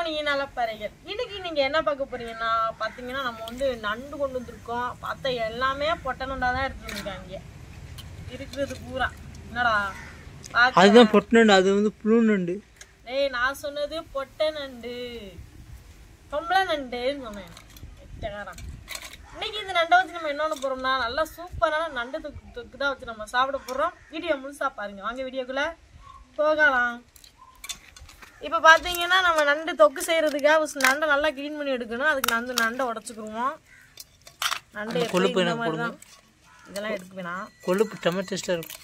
நீங்க நல்ல பறைகள் இன்னைக்கு நீங்க என்ன பார்க்க போறீங்கன்னா பாத்தீங்கன்னா நம்ம வந்து நண்டு கொண்டு வந்திருக்கோம் பார்த்தா எல்லாமே பொட்டை நண்டா தான் எடுத்துட்டு வந்திருக்காங்க இருக்கிறது பூரா என்னடா பாக்க- அதுதான் பொட்டு அது வந்து புழு நண்டு டேய் நான் சொன்னது பொட்டை நண்டு பொம்பளை நண்டுன்னு சொன்னேன் எட்டகாரம் இன்னைக்கு இந்த நண்டை வச்சு நம்ம என்ன பண்ண போறோம்னா நல்லா சூப்பரான நண்டு தொக்கு தொக்கு தான் வச்சு நம்ம சாப்பிட போறோம் வீடியோ முழுசா பாருங்க வாங்க வீடியோக்குள்ள போகலாம் இப்போ பார்த்தீங்கன்னா நம்ம நண்டு தொக்கு செய்யறதுக்காக first நண்டை நல்லா க்ளீன் பண்ணி எடுக்கணும் அதுக்கு நண்டு நண்டை உடச்சுக்குருவோம் நண்டு எப்பயும் இந்த மாதிரி தான் இதெல்லாம் எடுக்க வேணாம் கொழுப்பு டொமேட்டோ டேஸ்டாக இருக்கும்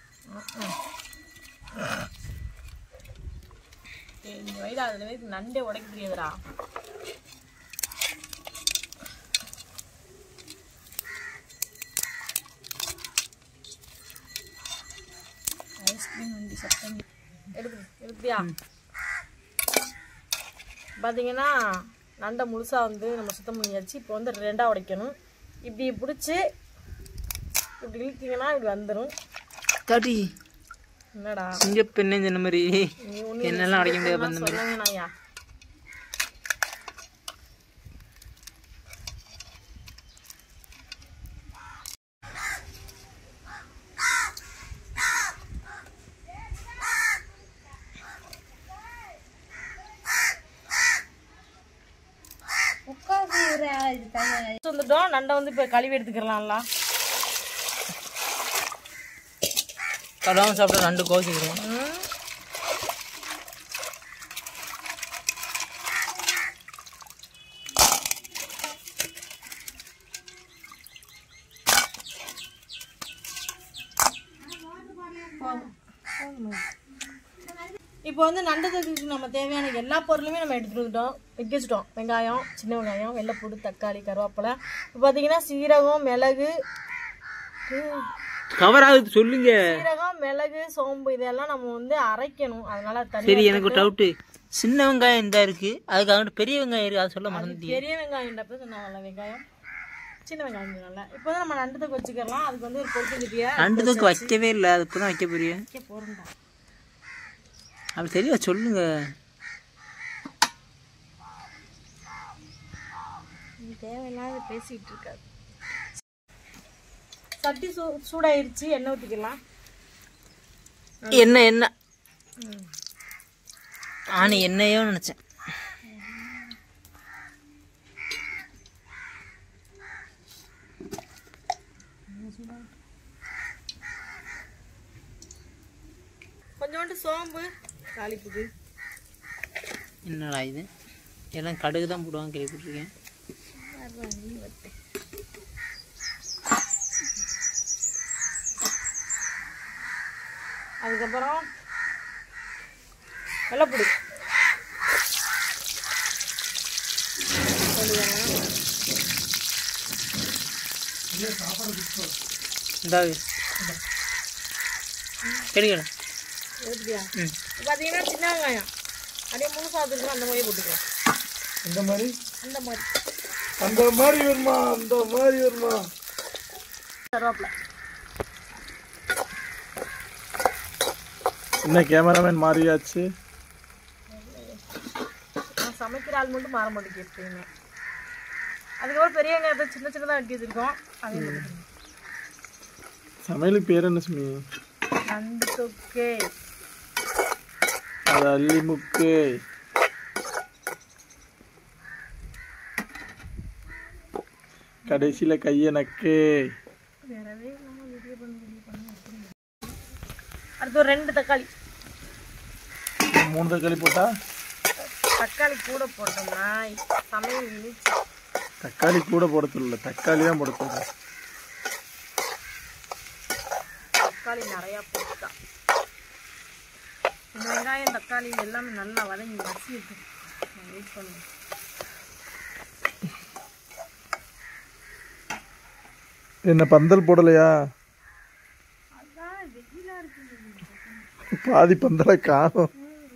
சரி, இந்த வயல அதில் வயது நண்டே உடைக்க முடியாதுடா ஐஸ்கிரீம் வண்டி சத்தம் எடுக்கு எடுப்பியா பார்த்தீங்கன்னா நண்டை முழுசாக வந்து நம்ம சுத்தம் பண்ணியாச்சு இப்போ வந்து ரெண்டாக உடைக்கணும் இப்படி பிடிச்சி இப்படி இழுத்தீங்கன்னா இப்படி வந்துடும் தாட்டி என்னடா சிங்க பெண்ணே சொன்ன மாதிரி நீ ஒண்ணு என்னெல்லாம் அடைக்க முடியாது அந்த மாதிரி சொல்ல வேணாயா வந்துட்டோம் நண்டை வந்து இப்போ கழுவி எடுத்துக்கிறலாம்ல கடாமல் சாப்பிட்டா நண்டு கோச்சிக்கிறோம் ம். இப்போ வந்து நண்டு தொக்குக்கு நம்ம தேவையான எல்லா பொருளுமே நம்ம எடுத்துட்டு வந்துட்டோம் வெட்டி வச்சுட்டோம் வெங்காயம் சின்ன வெங்காயம் வெள்ளைப்பூடு தக்காளி கருவேப்பிலை இப்போ பார்த்தீங்கன்னா சீரகம் மிளகு ம், கவர் ஆகுது சொல்லுங்க சீரகம் மிளகு சோம்பு இதெல்லாம் நம்ம வந்து அரைக்கணும் அதனால தனி சரி எனக்கு ஒரு டவுட்டு சின்ன வெங்காயம் இந்த இருக்கு அதுக்கு அவன்கிட்ட பெரிய வெங்காயம் இருக்கு அதை சொல்ல மறந்துட்டீங்க பெரிய வெங்காயம்ன்றப்ப சொன்னாங்கல்ல வெங்காயம் சின்ன வெங்காயம் சொன்னால இப்போ வந்து நம்ம நண்டு தொக்கு வச்சுக்கலாம் அதுக்கு வந்து ஒரு பொறுப்பு கிட்டியா நண்டு தூக்கு வைக்கவே இல்லை அது இப்போதான் வைக்க போறியா வைக்க போறேன்டா அப்படி தெரியல சொல்லுங்க நீ தேவையில்லாத பேசிட்டு இருக்காது சட்டி சூ சூடாயிருச்சு எண்ணெய் ஊற்றிக்கலாம் என்ன என்ன ஆனி என்னையோ நினைச்சேன் கொஞ்சோண்டு சோம்பு தாளிப்புக்கு என்னடா இது எல்லாம் கடுகு தான் போடுவாங்க கேள்விப்பட்டிருக்கேன் அதுக்கப்புறம் வெள்ளைப்பூடி இந்தாவே கிடைக்கல எப்படியா ம் பார்த்தீங்கன்னா சின்ன வெங்காயம் அப்படியே முழு சாதத்துக்கு அந்த மாதிரி போட்டுக்கலாம் இந்த மாதிரி அந்த மாதிரி அந்த மாதிரி வருமா அந்த மாதிரி வருமா கருவேப்பிலை என்ன கேமராமேன் மாறியாச்சு நான் சமைக்கிற ஆள் மட்டும் மாற மாட்டேங்குது எப்பயுமே அதுக்கப்புறம் பெரிய வெங்காயத்தை சின்ன சின்னதாக வெட்டி வச்சிருக்கோம் அதையும் போட்டுக்கணும் சமையலுக்கு பேர் என்ன சுமி நண்டு தொக்கு அது அள்ளி முக்கு கடைசியில கைய நக்கு வேறவே இல்லாம வீடியோ பண்ணி வீடியோ பண்ணி அப்படி. அடுத்து ஒரு ரெண்டு தக்காளி மூணு தக்காளி போட்டா தக்காளி கூட போட்டோம்னா சமையல் இனிச்சு தக்காளி கூட போட சொல்லல தக்காளி தான் போட சொல்ற தக்காளி நிறையா போட்டுட்டா இந்த வெங்காயம் தக்காளி இது எல்லாமே நல்லா வதங்கி வசிட்டு வெயிட் பண்ணுங்க என்ன பந்தல் போடலையா பாதி பந்தலை காணும்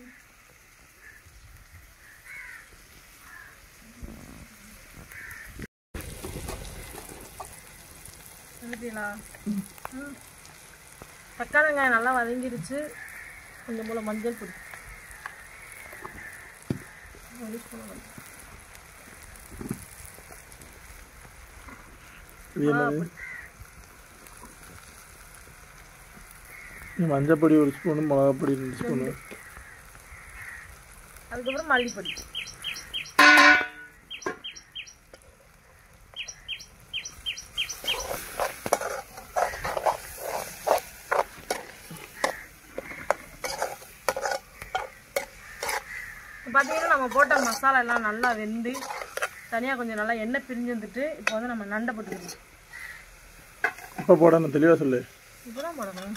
எடுத்தீங்களா ம். தக்காளி வெங்காயம் நல்லா வதங்கிடுச்சு கொஞ்சம் போல மஞ்சள் பொடி ஒரு ஸ்பூன் மஞ்சள் இது என்னது மஞ்சப்பொடி ஒரு ஸ்பூனு மிளகாப்பொடி ரெண்டு ஸ்பூனு அதுக்கப்புறம் மல்லிப்பொடி பார்த்தீங்கன்னா நம்ம போட்ட மசாலா எல்லாம் நல்லா வெந்து தனியாக கொஞ்சம் நல்லா எண்ணெய் பிரிஞ்சு வந்துட்டு இப்போ வந்து நம்ம நண்டை போட்டுக்கணும் இப்போ போடணும் தெளிவாக சொல்லு இப்போதான் போடணும்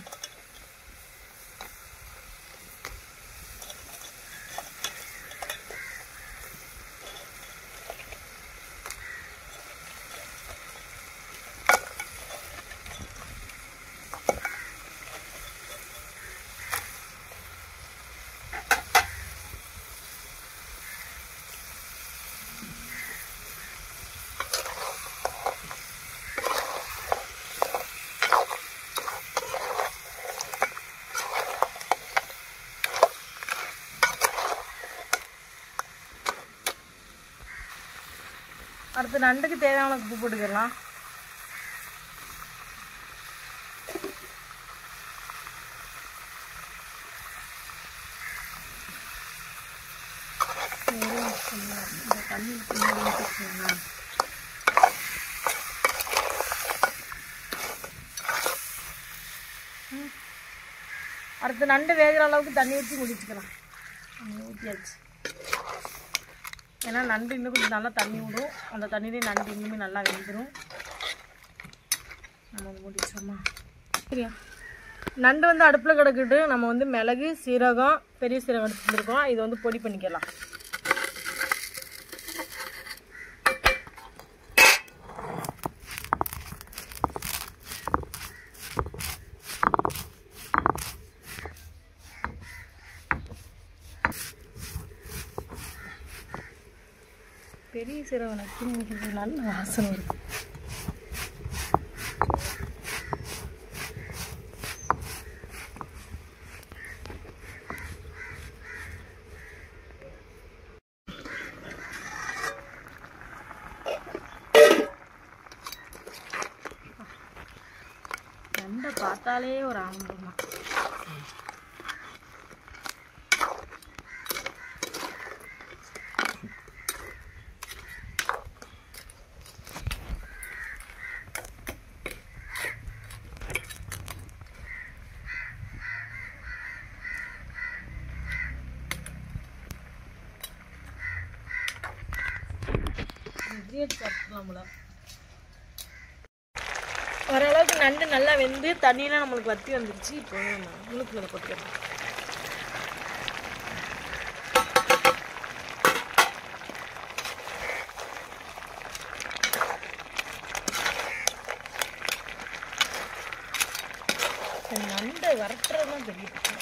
அடுத்து நண்டுக்கு தேவையான உப்பு போட்டுக்கலாம் இந்த தண்ணி பின்னாடி ஊத்திக்கோங்க. ம். அடுத்து நண்டு வேகிற அளவுக்கு தண்ணி ஊற்றி முடிச்சுக்கலாம் ஊற்றியாச்சு ஏன்னா நண்டு இன்னும் கொஞ்சம் நல்லா தண்ணி விடும் அந்த தண்ணியிலே நண்டு இன்னுமே நல்லா வெந்துடும் நம்ம வந்து முடிச்சோமா சரியா நண்டு வந்து அடுப்பில் கிடக்கிட்டு நம்ம வந்து மிளகு சீரகம் பெரிய சீரகம் எடுத்துருக்கோம் இது வந்து பொடி பண்ணிக்கலாம் பெரிய சீரகம் நச்சு நல்ல வாசனை இருக்கும் நண்டை பார்த்தாலே ஒரு ஆனந்தமா சாப்பிடலாம்ல ஓரளவுக்கு நண்டு நல்லா வெந்து தண்ணியெலாம் நம்மளுக்கு வத்தி வந்துருச்சு இப்போ வந்து நம்ம முழுக்கு மேலே போட்டுக்கலாம் இந்த நண்டை வரட்டுறது தான் பெரிய பிரச்சனை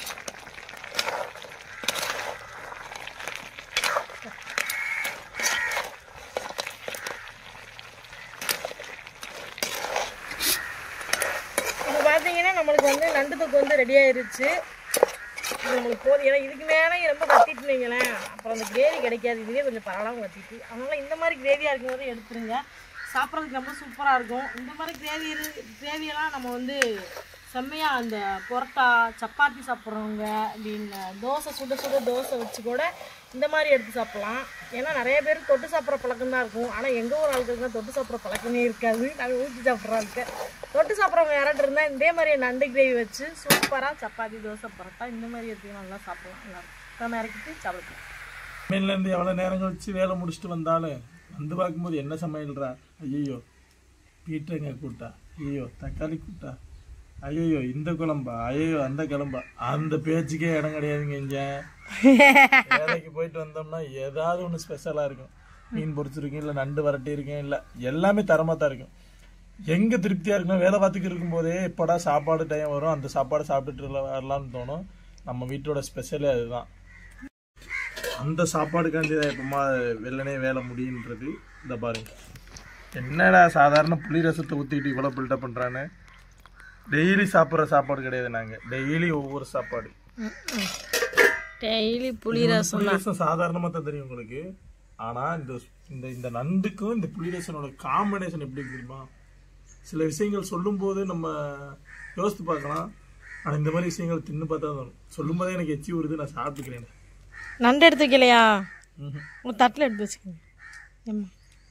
இப்போ பார்த்தீங்கன்னா நம்மளுக்கு வந்து நண்டு தொக்கு வந்து ரெடி ஆயிருச்சு இது நம்மளுக்கு போதும் ஏன்னா இதுக்கு மேலே ரொம்ப வத்திட்டு வைங்களேன் அப்புறம் அந்த கிரேவி கிடைக்காது இதுவே கொஞ்சம் பரவாயில்லாம வத்திட்டு அதனால இந்த மாதிரி கிரேவியாக இருக்கும்போது எடுத்துருங்க சாப்பிட்றதுக்கு ரொம்ப சூப்பராக இருக்கும் இந்த மாதிரி கிரேவி கிரேவியெல்லாம் நம்ம வந்து செம்மையாக அந்த பொரோட்டா சப்பாத்தி சாப்பிட்றவங்க அப்படின்னு தோசை சுட சுட தோசை வச்சு கூட இந்த மாதிரி எடுத்து சாப்பிட்லாம் ஏன்னா நிறைய பேர் தொட்டு சாப்பிட்ற பழக்கம் தான் இருக்கும் ஆனால் எங்கள் ஊர் ஆளுக்கு தான் தொட்டு சாப்பிட்ற பழக்கமே இருக்காது நாங்கள் ஊற்றி சாப்பிட்ற ஆளுக்கு தொட்டு சாப்பிட்றவங்க யாராட்டும் இருந்தால் இதே மாதிரி நண்டு கிரேவி வச்சு சூப்பராக சப்பாத்தி தோசை பரோட்டா இந்த மாதிரி எடுத்து நல்லா சாப்பிடலாம் எல்லாரும் நம்ம இறக்கிட்டு சாப்பிடலாம் சமையல்லேருந்து எவ்வளோ நேரம் கழிச்சு வேலை முடிச்சுட்டு வந்தாலும் வந்து பார்க்கும்போது என்ன சமையல்றா ஐயோ பீட்டங்க கூட்டா ஐயோ தக்காளி கூட்டா ஐயோ இந்த குழம்பா ஐயோ அந்த குழம்பா அந்த பேச்சுக்கே இடம் கிடையாதுங்க இங்க வேலைக்கு போயிட்டு வந்தோம்னா ஏதாவது ஒன்று ஸ்பெஷலாக இருக்கும் மீன் பொரிச்சிருக்கேன் இல்லை நண்டு வரட்டி இருக்கேன் இல்லை எல்லாமே தரமாக தான் இருக்கும் எங்கே திருப்தியாக இருக்கணும் வேலை பார்த்துக்கு இருக்கும்போதே எப்படா சாப்பாடு டைம் வரும் அந்த சாப்பாடு சாப்பிட்டுட்டு வரலாம்னு தோணும் நம்ம வீட்டோட ஸ்பெஷலே அதுதான் அந்த சாப்பாடுக்காண்டி தான் எப்பமா வெள்ளனே வேலை முடியுன்றது இந்த பாருங்க என்னடா சாதாரண புளி ரசத்தை ஊற்றிக்கிட்டு இவ்வளோ பில்டப் பண்ணுறான்னு டெய்லி சாப்பிட்ற சாப்பாடு கிடையாது நாங்கள் டெய்லி ஒவ்வொரு சாப்பாடு டெய்லி புளி ரசம் புளி ரசம் சாதாரணமாக தான் தெரியும் உங்களுக்கு ஆனா இந்த இந்த இந்த நண்டுக்கும் இந்த புளி ரசனோட காம்பினேஷன் எப்படி இருக்கு தெரியுமா சில விஷயங்கள் சொல்லும்போது நம்ம யோசித்து பார்க்கலாம் ஆனா இந்த மாதிரி விஷயங்கள் தின்னு பார்த்தா தான் தோணும் சொல்லும் போதே எனக்கு எச்சி வருது நான் சாப்பிட்டுக்கிறேன் நண்டு எடுத்து வைக்கலையா ம்ஹும். உங்கள் தட்டில் எடுத்து வச்சுக்கோங்க ஏம்மா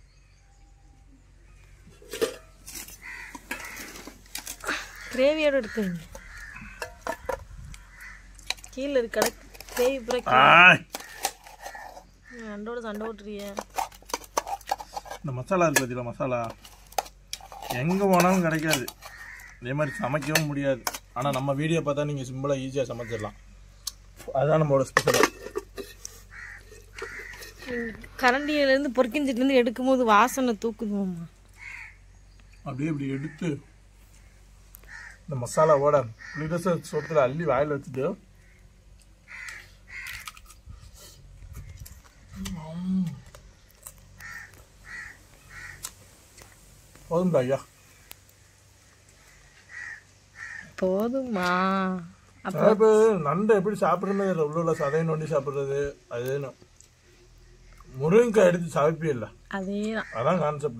கிரேவியோட எடுத்து வைங்க கீழே இருக்க கிரேவி பூரா கீழே. ஆய்! நண்டோட சண்டை ஓட்டுறிய இந்த மசாலா இருக்கு பார்த்தீங்களா மசாலா எங்க போனாலும் கிடைக்காது அதே மாதிரி சமைக்கவும் முடியாது ஆனா நம்ம வீடியோ பார்த்தா நீங்க சிம்பிளா ஈஸியா சமைச்சிடலாம் அதுதான் நம்மளோட ஸ்பெஷல் கரண்டியிலேருந்து பொறுக்கிஞ்சிட்டுலேருந்து எடுக்கும்போது வாசனை தூக்குதுமாம்மா அப்படியே இப்படி எடுத்து இந்த மசாலாவோட புளிரச சோத்துல அள்ளி வாயில வச்சுட்டு போதும்டா ஐயா போதுமா சில பேர் நண்டை எப்படி சாப்பிடுறது இல்லை உள்ள உள்ள சதையை நோண்டி சாப்பிடுறது அதுன்னு முருங்கைக்காய் எடுத்து சமைப்பே இல்லை அதே தான் அதான் கான்செப்ட்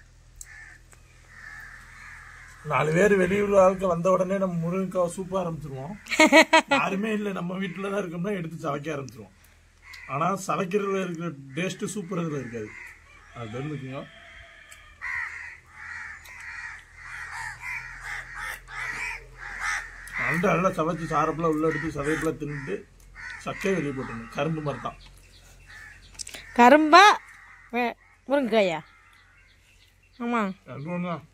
நாலு பேர் வெளியூர் ஆளுக்கு வந்த உடனே நம்ம முருங்கைக்காய் சூப்ப ஆரம்பிச்சிருவோம் யாருமே இல்லை நம்ம வீட்டில் தான் இருக்கோம்னா எடுத்து சமைக்க ஆரம்பிச்சிருவோம் ஆனால் சமைக்கிறதுல இருக்கிற டேஸ்ட்டு சூப்பர் இதில் இருக்காது அது தெரிஞ்சுக்கோங்க நண்டு நல்லா சமைச்சு சாரப்பில் உள்ள எடுத்து சதைப்பில் தின்னுட்டு சக்கையை வெளியே போட்டுருணும் கரும்பு மாதிரி தான் கரும்பா வே- முருங்கைக்காயா ஆமாம் ரெண்டு ஒன்று தான்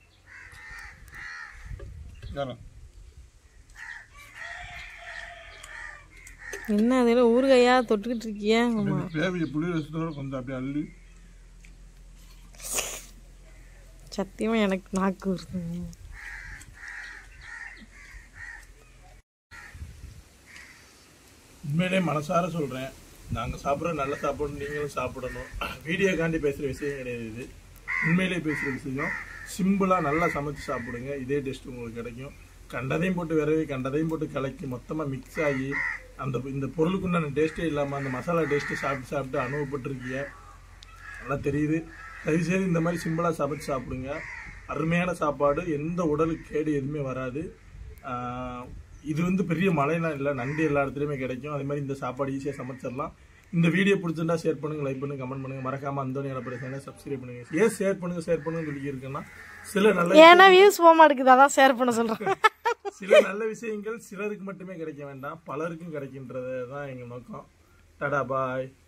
தரேன். என்ன அதில் ஊறுகாயா தொட்டுக்கிட்டு இருக்கிய ஆமாம் தேவையை புளி ரசத்தோட கொஞ்சம் அப்படியே அள்ளி சத்தியமாக எனக்கு நாக்கு வருது உண்மையிலே மனசார சொல்கிறேன் நாங்கள் சாப்பிட்ற நல்ல சாப்பாடு நீங்களும் சாப்பிடணும் வீடியோக்காண்டி பேசுகிற விஷயம் கிடையாது இது உண்மையிலே பேசுகிற விஷயம் சிம்பிளாக நல்லா சமைச்சு சாப்பிடுங்க இதே டேஸ்ட் உங்களுக்கு கிடைக்கும் கண்டதையும் போட்டு விரவி கண்டதையும் போட்டு கலக்கி மொத்தமாக மிக்ஸ் ஆகி அந்த இந்த பொருளுக்குண்டான டேஸ்ட்டே இல்லாமல் அந்த மசாலா டேஸ்ட்டு சாப்பிட்டு சாப்பிட்டு அனுபவப்பட்டிருக்கீங்க நல்லா தெரியுது தயவுசெய்து இந்த மாதிரி சிம்பிளாக சமைச்சு சாப்பிடுங்க அருமையான சாப்பாடு எந்த உடலுக்கு கேடு எதுவுமே வராது ஆஹ் இது வந்து பெரிய மழைலாம் இல்லை நண்டு எல்லா இடத்துலையுமே கிடைக்கும் அதே மாதிரி இந்த சாப்பாடு ஈஸியாக சமைச்சிடலாம் இந்த வீடியோ பிடிச்சிருந்தா ஷேர் பண்ணுங்க லைக் பண்ணுங்க கமெண்ட் பண்ணுங்க மறக்காம அந்தோனி இளப்பட சேனல் சப்ஸ்கிரைப் பண்ணுங்க ஏன் ஷேர் பண்ணுங்க ஷேர் பண்ணுங்க சொல்லி இருக்குன்னா சில நல்ல ஏன்னா வியூஸ் போக மாட்டேங்குது அதான் ஷேர் பண்ண சொல்கிறேன் சில நல்ல விஷயங்கள் சிலருக்கு மட்டுமே கிடைக்க வேண்டாம் பலருக்கும் கிடைக்கின்றது தான் எங்கள் நோக்கம் டடா பாய்